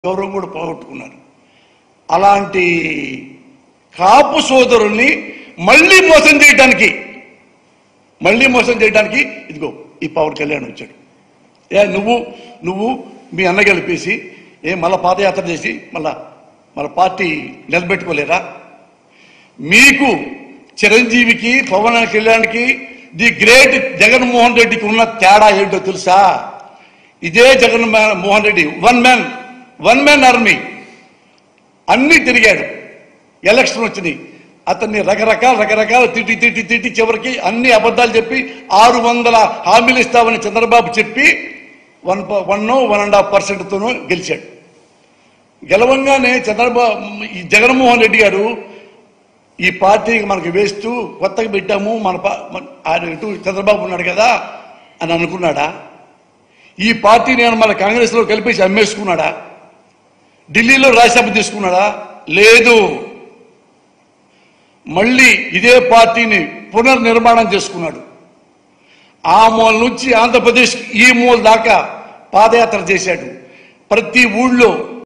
గౌరవం కూడా పోగొట్టుకున్నారు అలాంటి కాపు సోదరుల్ని మళ్ళీ మోసం చేయడానికి మళ్ళీ మోసం చేయడానికి ఇదిగో ఈ పవన్ కళ్యాణ్ వచ్చాడు ఏ నువ్వు నువ్వు మీ అన్న గెలిపేసి ఏ మళ్ళా పాదయాత్ర చేసి మళ్ళా మన పార్టీ నిలబెట్టుకోలేరా మీకు చిరంజీవికి పవన్ కళ్యాణ్కి ది గ్రేట్ జగన్మోహన్ రెడ్డికి ఉన్న తేడా ఏంటో తెలుసా ఇదే Jagan Mohan Reddy one man one man army అన్ని తిరిగాడు ఎలక్షన్ వచ్చినాయి అతన్ని రకరకాల రకరకాల తిట్టి తిట్టి తిట్టి చివరికి అన్ని అబద్ధాలు చెప్పి ఆరు వందల హామీలు ఇస్తామని చంద్రబాబు చెప్పి one one one and half పర్సెంట్తోనూ గెలిచాడు గెలవంగానే చంద్రబాబు ఈ జగన్మోహన్ రెడ్డి గారు ఈ పార్టీకి మనకు వేస్తూ కొత్తగా పెట్టాము మన పా- మన- ఆయన ఇటు చంద్రబాబు ఉన్నాడు కదా అని అనుకున్నాడా ఈ పార్టీ నేను మన కాంగ్రెస్లో కలిపేసి అమ్మేసుకున్నాడా ఢిల్లీలో రాజ్యసభ తీసుకున్నాడా లేదు మళ్ళీ ఇదే పార్టీని పునర్నిర్మాణం చేసుకున్నాడు ఆ మూల నుంచి ఆంధ్రప్రదేశ్ ఈ మూల దాకా పాదయాత్ర చేశాడు ప్రతి ఊళ్ళో